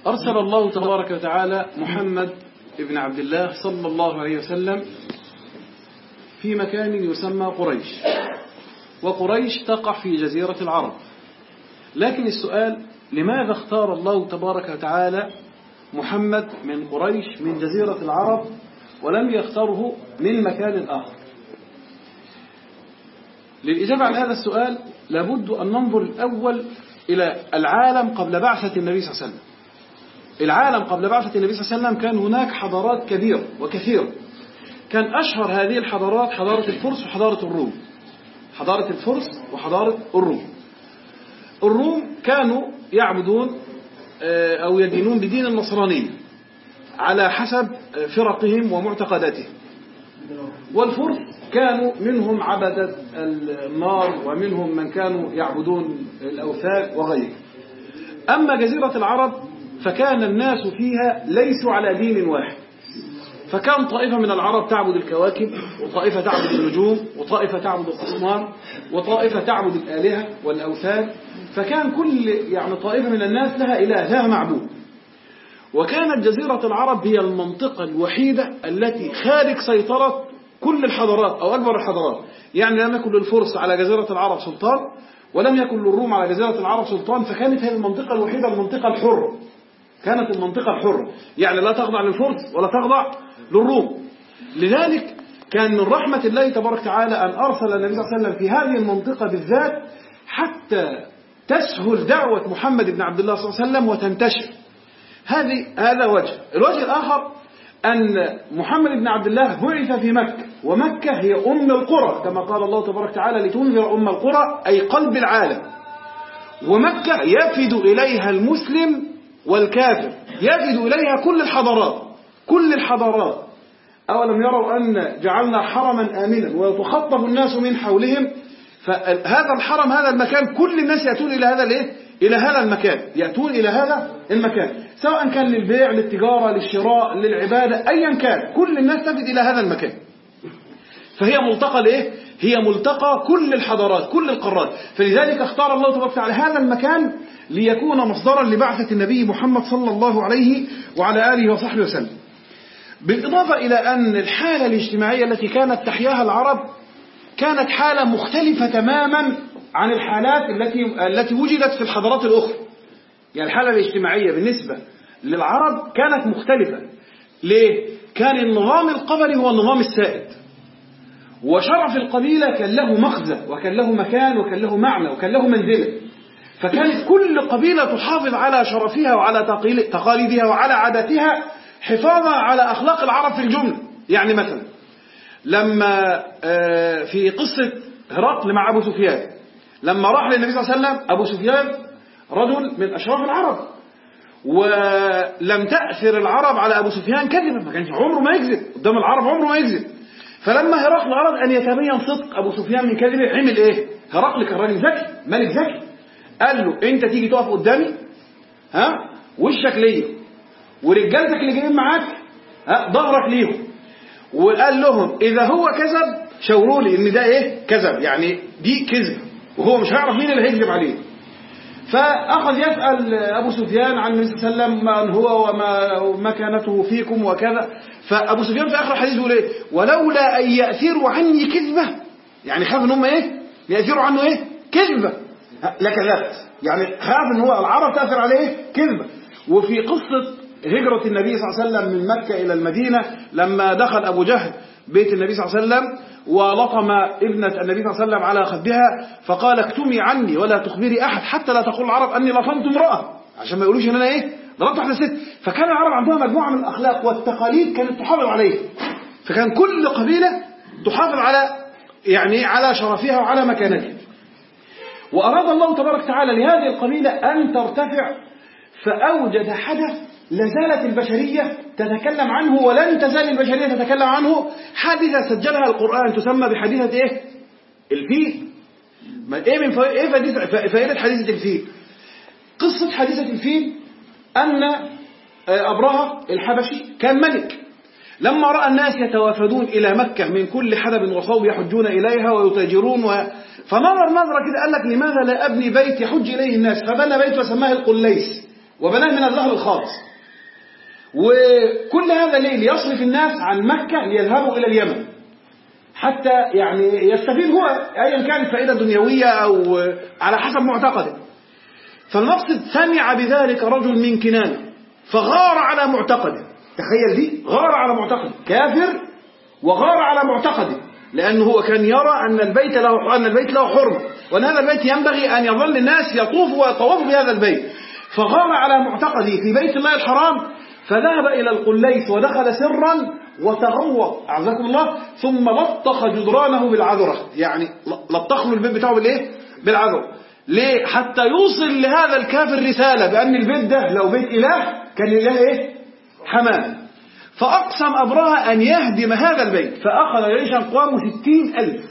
أرسل الله تبارك وتعالى محمد ابن عبد الله صلى الله عليه وسلم في مكان يسمى قريش وقريش تقع في جزيرة العرب لكن السؤال لماذا اختار الله تبارك وتعالى محمد من قريش من جزيرة العرب ولم يختاره من مكان آخر للإجابة عن هذا السؤال لابد أن ننظر الأول إلى العالم قبل بعثة النبي صلى الله عليه وسلم العالم قبل بعثة النبي صلى الله عليه وسلم كان هناك حضارات كبيرة وكثيرة كان أشهر هذه الحضارات حضارة الفرس وحضارة الروم حضارة الفرس وحضارة الروم الروم كانوا يعبدون أو يدينون بدين النصرانية على حسب فرقهم ومعتقداتهم والفرس كانوا منهم عبدة النار ومنهم من كانوا يعبدون الأوثان وغيره أما جزيرة العرب فكان الناس فيها ليسوا على دين واحد فكان طائفة من العرب تعبد الكواكب وطائفة تعبد النجوم وطائفة تعبد الأصنام وطائفة تعبد الآلهة والأوثان فكان كل يعني طائفة من الناس لها إله لها معبود وكانت جزيرة العرب هي المنطقة الوحيدة التي خارج سيطرة كل الحضارات أو أكبر الحضارات يعني لم يكن للفرس على جزيرة العرب سلطان ولم يكن للروم على جزيرة العرب سلطان فكانت هذه المنطقة الوحيدة المنطقة الحرة كانت المنطقة الحرة يعني لا تخضع للفرس ولا تخضع للروم لذلك كان من رحمة الله تبارك وتعالى أن أرسل النبي صلى الله عليه وسلم في هذه المنطقة بالذات حتى تسهل دعوة محمد بن عبد الله صلى الله عليه وسلم وتنتشر هذه هذا وجه الوجه الآخر أن محمد بن عبد الله بعث في مكة ومكة هي أم القرى كما قال الله تبارك وتعالى لتنذر أم القرى أي قلب العالم ومكة يفد إليها المسلم والكافر يفد إليها كل الحضارات كل الحضارات أولم يروا أن جعلنا حرما آمنا ويتخطف الناس من حولهم فهذا الحرم هذا المكان كل الناس يأتون إلى هذا الايه؟ إلى هذا المكان يأتون إلى هذا المكان سواء كان للبيع للتجارة للشراء للعبادة أيا كان كل الناس تفد إلى هذا المكان فهي ملتقى لإيه؟ هي ملتقى كل الحضارات كل القارات فلذلك اختار الله تبارك وتعالى هذا المكان ليكون مصدرا لبعثة النبي محمد صلى الله عليه وعلى آله وصحبه وسلم بالإضافة إلى أن الحالة الاجتماعية التي كانت تحياها العرب كانت حالة مختلفة تماما عن الحالات التي التي وجدت في الحضارات الأخرى يعني الحالة الاجتماعية بالنسبة للعرب كانت مختلفة ليه؟ كان النظام القبلي هو النظام السائد وشرف القبيلة كان له مخزى وكان له مكان وكان له معنى وكان له منزلة فكانت كل قبيلة تحافظ على شرفها وعلى تقاليدها وعلى عاداتها حفاظا على أخلاق العرب في الجملة يعني مثلا لما في قصة هرقل مع أبو سفيان لما راح للنبي صلى الله عليه وسلم أبو سفيان رجل من أشراف العرب ولم تأثر العرب على أبو سفيان كذبا ما كانش عمره ما يكذب قدام العرب عمره ما يكذب فلما هرقل أراد أن يتبين صدق أبو سفيان من كذبه عمل إيه؟ هرقل كان راجل ذكي ملك ذكي قال له أنت تيجي تقف قدامي ها وشك ليا ورجالتك اللي جايين معاك ها ظهرك ليهم وقال لهم إذا هو كذب شاوروا لي إن ده إيه؟ كذب يعني دي كذب وهو مش هيعرف مين اللي هيكذب عليه فأخذ يسأل أبو سفيان عن النبي صلى الله عليه وسلم من هو وما مكانته فيكم وكذا فأبو سفيان في آخر الحديث يقول إيه ولولا أن يأثروا عني كذبة يعني خاف إن هم إيه يأثروا عنه إيه كذبة لكذبت يعني خاف إن هو العرب تأثر عليه كذبة وفي قصة هجرة النبي صلى الله عليه وسلم من مكة إلى المدينة لما دخل أبو جهل بيت النبي صلى الله عليه وسلم ولطم ابنة النبي صلى الله عليه وسلم على خدها فقال اكتمي عني ولا تخبري أحد حتى لا تقول العرب أني لطمت امرأة عشان ما يقولوش إن أنا إيه ضربت واحدة ست فكان العرب عندها مجموعة من الأخلاق والتقاليد كانت تحافظ عليه فكان كل قبيلة تحافظ على يعني على شرفها وعلى مكانتها وأراد الله تبارك وتعالى لهذه القبيلة أن ترتفع فأوجد حدث لازالت البشرية تتكلم عنه ولن تزال البشرية تتكلم عنه حادثة سجلها القرآن تسمى بحادثة إيه؟ الفيل ما إيه من فائدة, إيه فائدة, فائدة حادثة الفيل قصة حادثة الفيل أن أبرهة الحبشي كان ملك لما رأى الناس يتوافدون إلى مكة من كل حدب وصوب يحجون إليها ويتاجرون و... فنظر نظرة كده قال لك لماذا لا أبني بيت يحج إليه الناس فبنى بيت وسماه القليس وبناه من الذهب الخالص وكل هذا ليه ليصرف الناس عن مكة ليذهبوا إلى اليمن حتى يعني يستفيد هو أيا كانت فائدة دنيوية أو على حسب معتقده فالمقصد سمع بذلك رجل من كنانة فغار على معتقده تخيل دي غار على معتقده كافر وغار على معتقده لأنه هو كان يرى أن البيت له أن البيت له حرمة وأن هذا البيت ينبغي أن يظل الناس يطوفوا ويطوفوا بهذا البيت فغار على معتقده في بيت الله الحرام فذهب إلى القليس ودخل سرا وتغوط أعزكم الله ثم لطخ جدرانه بالعذرة يعني لطخ له البيت بتاعه بالإيه؟ بالعذرة ليه؟ حتى يوصل لهذا الكافر رسالة بأن البيت ده لو بيت إله كان الإله إيه؟ حمام فأقسم أبرهة أن يهدم هذا البيت فأخذ جيشا قاموا ستين ألف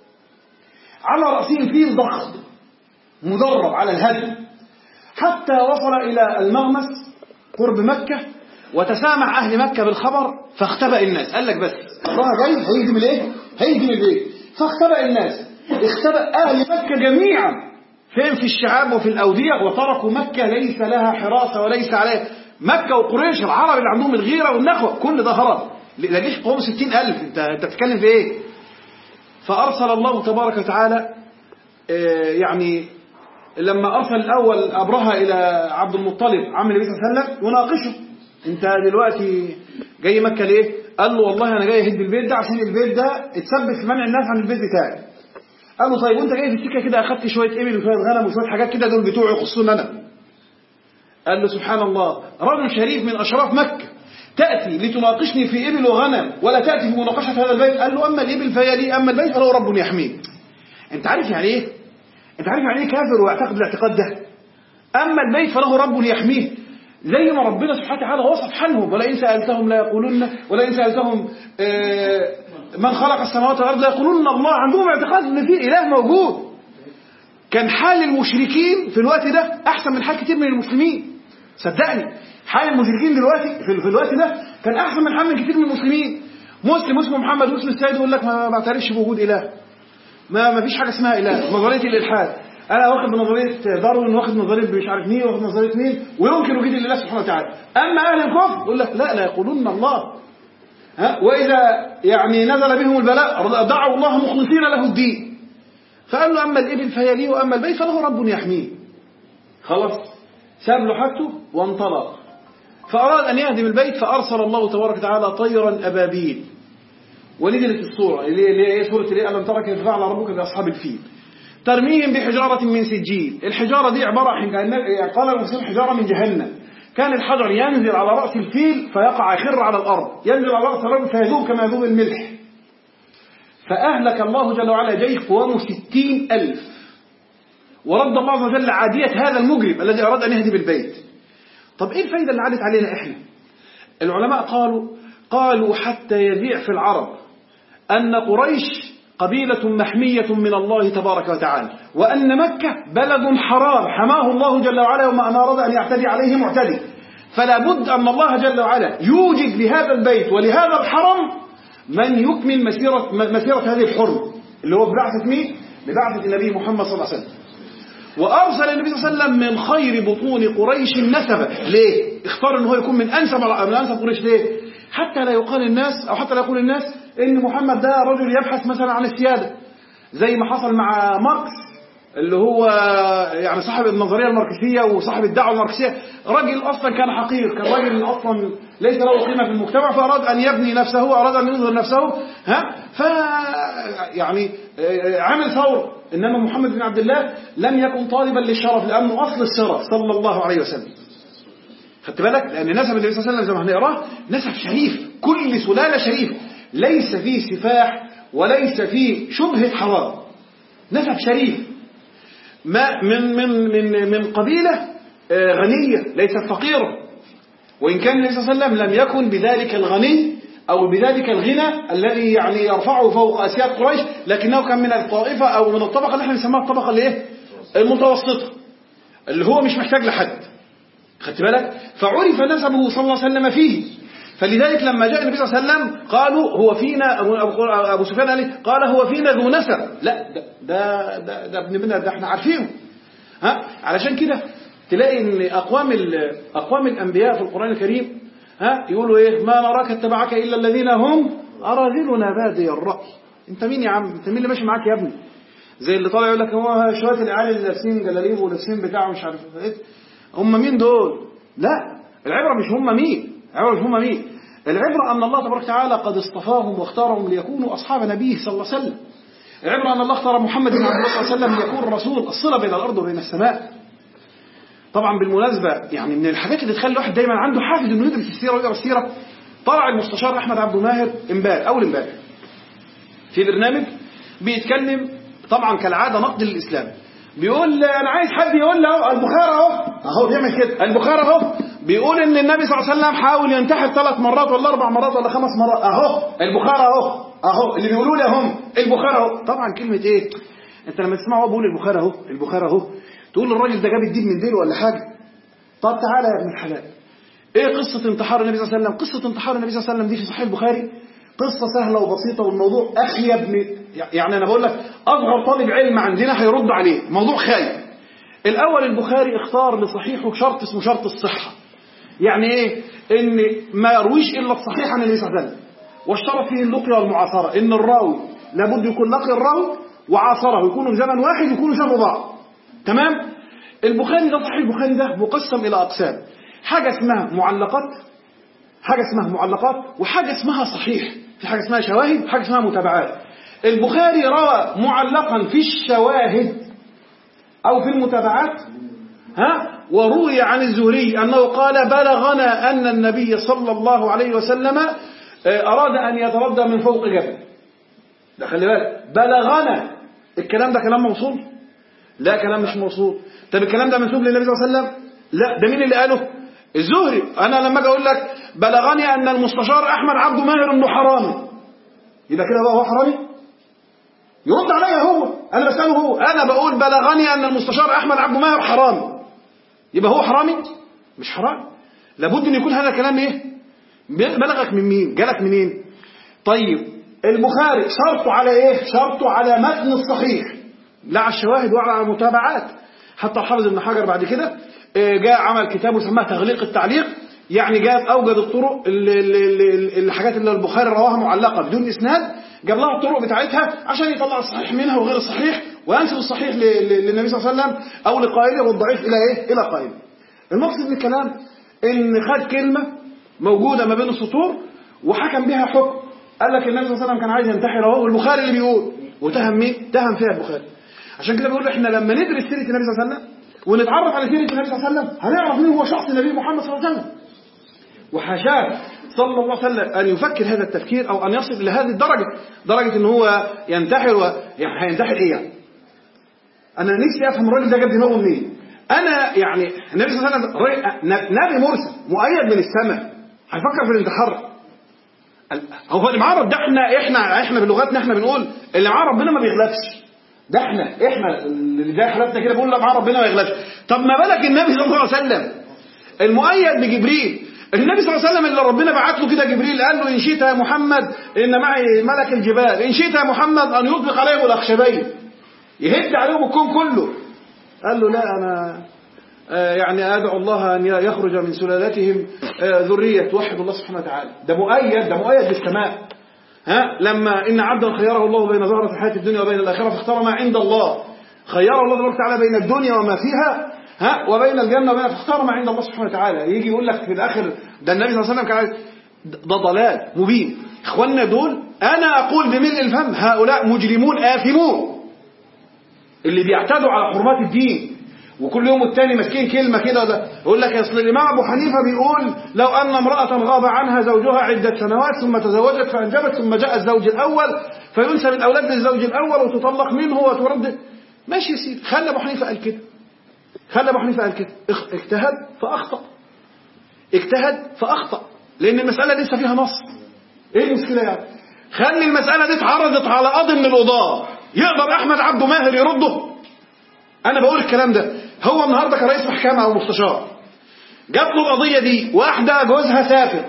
على رأسهم فيل ضخم مدرب على الهدم حتى وصل إلى المغمس قرب مكة وتسامع أهل مكة بالخبر فاختبأ الناس قال لك بس أبرهة جاي هيهدم الإيه؟ هيهدم البيت فاختبأ الناس اختبأ أهل مكة جميعا فين في الشعاب وفي الأودية وتركوا مكة ليس لها حراسة وليس عليها مكة وقريش العرب اللي عندهم الغيرة والنخوة كل ده هرب ده جيش قوم ستين ألف انت, انت بتتكلم في ايه فأرسل الله تبارك وتعالى اه يعني لما أرسل الأول أبرهة إلى عبد المطلب عم النبي صلى الله عليه وسلم يناقشه انت دلوقتي جاي مكة ليه قال له والله أنا جاي أهد البيت ده عشان البيت ده اتثبت في منع الناس عن البيت بتاعي قال له طيب وانت جاي في السكة كده أخدت شوية إبل وشوية غنم وشوية حاجات كده دول بتوعي يخصون أنا قال له سبحان الله رجل شريف من أشراف مكة تأتي لتناقشني في إبل وغنم ولا تأتي في مناقشة هذا البيت قال له أما الإبل فهي لي أما البيت فله رب يحميه أنت عارف يعني إيه أنت عارف يعني إيه كافر ويعتقد الاعتقاد ده أما البيت فله رب يحميه زي ما ربنا سبحانه وتعالى وصف عنهم ولئن سألتهم لا يقولون ولئن سألتهم من خلق السماوات والأرض لا يقولون الله عندهم اعتقاد ان في إله موجود كان حال المشركين في الوقت ده أحسن من حال كتير من المسلمين صدقني حال المشركين دلوقتي في الوقت ده كان أحسن من حال من كتير من المسلمين مسلم اسمه محمد مسلم السيد يقول لك ما بعترفش بوجود إله ما ما فيش حاجة اسمها إله نظرية الإلحاد أنا واخد بنظرية داروين واخد نظرية مش عارف مين واخد نظرية مين ويمكن وجود الله سبحانه وتعالى أما أهل الكفر يقول لك لا لا يقولون الله ها وإذا يعني نزل بهم البلاء دعوا الله مخلصين له الدين فقال له أما الإبل فهي لي وأما البيت فله رب يحميه خلاص ساب له حاجته وانطلق فأراد أن يهدم البيت فأرسل الله تبارك وتعالى طيرا أبابيل ونزلت الصورة اللي هي سورة اللي ألم ترى كيف فعل ربك بأصحاب الفيل ترميهم بحجارة من سجيل الحجارة دي عبارة عن قال المسلم حجارة من جهنم كان الحجر ينزل على رأس الفيل فيقع يخر على الأرض ينزل على رأس الرجل فيذوب كما يذوب الملح فأهلك الله جل وعلا جيش قوامه ستين ألف ورد الله عز وجل عادية هذا المجرم الذي أراد أن يهدم البيت طب إيه الفايدة اللي عادت علينا إحنا العلماء قالوا قالوا حتى يذيع في العرب أن قريش قبيلة محمية من الله تبارك وتعالى وأن مكة بلد حرام حماه الله جل وعلا وما أن أراد أن يعتدي عليه معتدي فلا بد أن الله جل وعلا يوجد لهذا البيت ولهذا الحرم من يكمل مسيرة, مسيرة هذه الحرم اللي هو ببعثة مين؟ ببعثة النبي محمد صلى الله عليه وسلم وأرسل النبي صلى الله عليه وسلم من خير بطون قريش نسبا ليه؟ اختار أنه يكون من أنسب من أنسب قريش ليه؟ حتى لا يقال الناس أو حتى لا يقول الناس إن محمد ده رجل يبحث مثلا عن السيادة زي ما حصل مع ماركس اللي هو يعني صاحب النظرية الماركسية وصاحب الدعوة الماركسية راجل أصلا كان حقير كان راجل أصلا ليس له قيمة في المجتمع فأراد أن يبني نفسه وأراد أن يظهر نفسه ها ف يعني عمل ثورة إنما محمد بن عبد الله لم يكن طالبا للشرف لأنه أصل الشرف صلى الله عليه وسلم خدت بالك لأن نسب النبي صلى الله عليه وسلم زي ما هنقراه نسب شريف كل سلالة شريف ليس فيه سفاح وليس فيه شبهة حرام نسب شريف ما من من من من قبيلة غنية ليست فقيرة وإن كان النبي صلى الله عليه وسلم لم يكن بذلك الغني أو بذلك الغنى الذي يعني يرفعه فوق أسياد قريش لكنه كان من الطائفة أو من الطبقة اللي احنا بنسميها الطبقة اللي ايه المتوسطة اللي هو مش محتاج لحد خدت بالك فعرف نسبه صلى الله عليه وسلم فيه فلذلك لما جاء النبي صلى الله عليه وسلم قالوا هو فينا أبو سفيان قال قال هو فينا ذو نسب لا ده ده ده, ده ابن بنا ده احنا عارفينه ها علشان كده تلاقي ان اقوام ال- اقوام الانبياء في القران الكريم ها يقولوا ايه ما نراك اتبعك الا الذين هم اراذلنا بادي الراي انت مين يا عم انت مين اللي ماشي معاك يا ابني زي اللي طالع يقول لك هو شويه العيال اللي لابسين جلاليب ولابسين بتاع مش عارف ايه هم مين دول لا العبره مش هم مين العبره مش هم مين العبره ان الله تبارك وتعالى قد اصطفاهم واختارهم ليكونوا اصحاب نبيه صلى الله عليه وسلم العبره ان الله اختار محمد بن عبد الله صلى الله عليه وسلم ليكون رسول الصله بين الارض وبين السماء طبعا بالمناسبة يعني من الحاجات اللي تخلي الواحد دايما عنده حافز انه يدرس السيرة ويقرا السيرة طلع المستشار احمد عبد الماهر امبارح اول امبارح في برنامج بيتكلم طبعا كالعادة نقد للاسلام بيقول انا عايز حد يقول له البخاري اهو اهو بيعمل كده البخاري اهو بيقول ان النبي صلى الله عليه وسلم حاول ينتحر ثلاث مرات ولا اربع مرات ولا خمس مرات اهو البخاري اهو اهو اللي بيقولوا لي هم البخاري اهو طبعا كلمة ايه انت لما تسمع هو بيقول البخاري اهو البخاري اهو تقول الراجل ده جاب الدين من ديل ولا حاجة طب تعالى يا ابن الحلال ايه قصة انتحار النبي صلى الله عليه وسلم قصة انتحار النبي صلى الله عليه وسلم دي في صحيح البخاري قصة سهلة وبسيطة والموضوع أخيب من يعني أنا بقول لك أصغر طالب علم عندنا هيرد عليه موضوع خايب الأول البخاري اختار لصحيحه شرط اسمه شرط الصحة يعني إيه إن ما يرويش إلا الصحيح عن النبي صلى الله عليه وسلم واشترط فيه اللقيا والمعاصرة إن الراوي لابد يكون لقي الراوي وعاصره يكونوا في زمن واحد يكونوا شبه بعض تمام البخاري ده صحيح البخاري ده مقسم إلى أقسام حاجة اسمها معلقات حاجة اسمها معلقات وحاجة اسمها صحيح في حاجة اسمها شواهد وحاجة اسمها متابعات البخاري روى معلقا في الشواهد أو في المتابعات ها وروي عن الزهري أنه قال بلغنا أن النبي صلى الله عليه وسلم آه، أراد أن يتردى من فوق جبل ده خلي بالك بلغنا الكلام ده كلام موصول لا كلام مش موصول طب الكلام ده منسوب للنبي صلى الله عليه وسلم لا ده مين اللي قاله الزهري انا لما اجي اقول لك بلغني ان المستشار احمد عبد ماهر انه حرامي يبقى كده بقى هو حرامي يرد عليا هو انا بساله هو انا بقول بلغني ان المستشار احمد عبد ماهر حرامي يبقى هو حرامي مش حرامي لابد ان يكون هذا الكلام ايه بلغك من مين جالك منين طيب البخاري شرطه على ايه شرطه على متن الصحيح لا على الشواهد ولا على المتابعات حتى الحافظ ابن حجر بعد كده آه، جاء عمل كتاب سماه تغليق التعليق يعني جاب اوجد الطرق اللي- اللي- اللي- الحاجات اللي البخاري رواها معلقه بدون اسناد جاب لها الطرق بتاعتها عشان يطلع الصحيح منها وغير الصحيح وينسب الصحيح ل- ل- للنبي صلى الله عليه وسلم او لقائله والضعيف الى ايه الى قائله المقصد من الكلام ان خد كلمه موجوده ما بين السطور وحكم بها حكم قال لك النبي صلى الله عليه وسلم كان عايز ينتحر اهو والبخاري اللي بيقول وتهم مين تهم فيها البخاري عشان كده بيقول احنا لما ندرس سيره النبي صلى الله عليه وسلم ونتعرف على سيره النبي صلى الله عليه وسلم هنعرف مين هو شخص النبي محمد صلى الله عليه وسلم وحاشاه صلى الله عليه وسلم ان يفكر هذا التفكير او ان يصل الى هذه الدرجه درجه ان هو ينتحر و... يعني هينتحر ايه يعني انا نفسي افهم الراجل ده جاب دماغه منين انا يعني النبي صلى الله عليه وسلم راجل- نبي مرسل مؤيد من السماء هيفكر في الانتحار ال- هو اللي معاه رب- ده احنا احنا احنا بلغتنا احنا بنقول اللي معاه ربنا ما بيغلبش ده احنا احنا اللي زي حالتنا كده بنقول لا معاه ربنا ما يغلبش طب ما بالك النبي صلى الله عليه وسلم المؤيد بجبريل النبي صلى الله عليه وسلم اللي ربنا بعت له كده جبريل قال له ان شئت يا محمد ان معي ملك الجبال ان شئت يا محمد ان يطلق عليهم الاخشبين يهد عليهم الكون كله قال له لا انا آه، يعني ادعو الله ان يخرج من سلالتهم آه، ذريه توحد الله سبحانه وتعالى ده مؤيد ده مؤيد بالسماء ها لما ان عبدا خيره الله بين زهره الحياه الدنيا وبين الاخره فاختار ما عند الله خيره الله تبارك وتعالى بين الدنيا وما فيها ها وبين الجنه وبين فاختار ما عند الله سبحانه وتعالى يجي يقول لك في الاخر ده النبي صلى الله عليه وسلم كان عايز- ده ضلال مبين اخواننا دول انا اقول بملء الفم هؤلاء مجرمون اثمون اللي بيعتدوا على حرمات الدين وكل يوم والتاني ماسكين كلمه كده ولا يقول لك اصل الامام ابو حنيفه بيقول لو ان امراه غاب عنها زوجها عده سنوات ثم تزوجت فانجبت ثم جاء الزوج الاول فينسب الاولاد للزوج الاول وتطلق منه وترد ماشي يا سيدي خلى ابو حنيفه قال كده خلى ابو حنيفه قال كده اخ- اجتهد فاخطا اجتهد فاخطا لان المساله لسه فيها نص ايه المشكله يعني خلي المساله دي اتعرضت على قاضي من القضاه يقدر احمد عبده ماهر يرده انا بقول الكلام ده هو النهارده كرئيس محكمه او مستشار جات له القضيه دي واحده جوزها سافر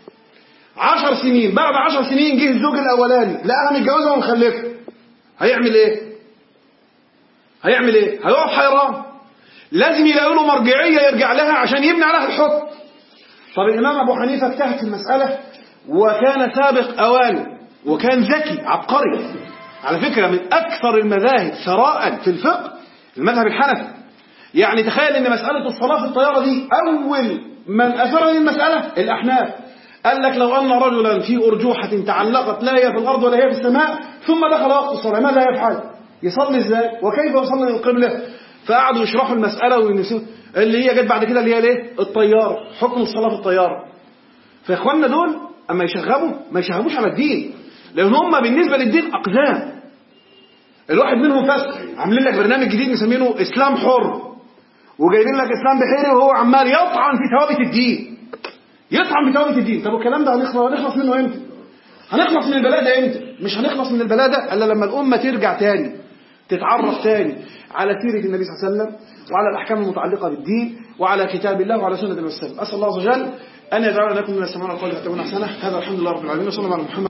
عشر سنين بعد عشر سنين جه الزوج الاولاني لقاها متجوزه ومخلفه هيعمل ايه هيعمل ايه هيقف حيران لازم يلاقوا له مرجعية يرجع لها عشان يبني عليها الحكم طب الإمام أبو حنيفة اجتهد في المسألة وكان سابق أوان وكان ذكي عبقري على فكرة من أكثر المذاهب ثراء في الفقه المذهب الحنفي يعني تخيل ان مسألة الصلاة في الطيارة دي أول من أثر المسألة الأحناف قال لك لو أن رجلا في أرجوحة تعلقت لا هي في الأرض ولا هي في السماء ثم دخل وقت الصلاة ماذا يفعل؟ يصلي ازاي؟ وكيف يصلي للقبلة؟ فقعدوا يشرحوا المسألة وينسوا اللي هي جت بعد كده اللي هي ليه؟ الطيارة حكم الصلاة في الطيارة فيا اخوانا دول اما يشغبوا ما يشغبوش على الدين لان هم بالنسبة للدين أقدام الواحد منهم فاسق عاملين لك برنامج جديد مسمينه اسلام حر وجايبين لك اسلام بحيري وهو عمال يطعن في ثوابت الدين يطعن في ثوابت الدين طب والكلام ده هنخلص هنخلص منه امتى هنخلص من البلاء ده امتى مش هنخلص من البلاء ده الا لما الامه ترجع تاني تتعرف تاني على سيره النبي صلى الله عليه وسلم وعلى الاحكام المتعلقه بالدين وعلى كتاب الله وعلى سنه النبي صلى الله عليه وسلم اسال الله عز وجل ان يجعلنا لكم من السماء والقول يتبعون احسنه هذا الحمد لله رب العالمين وصلى الله على محمد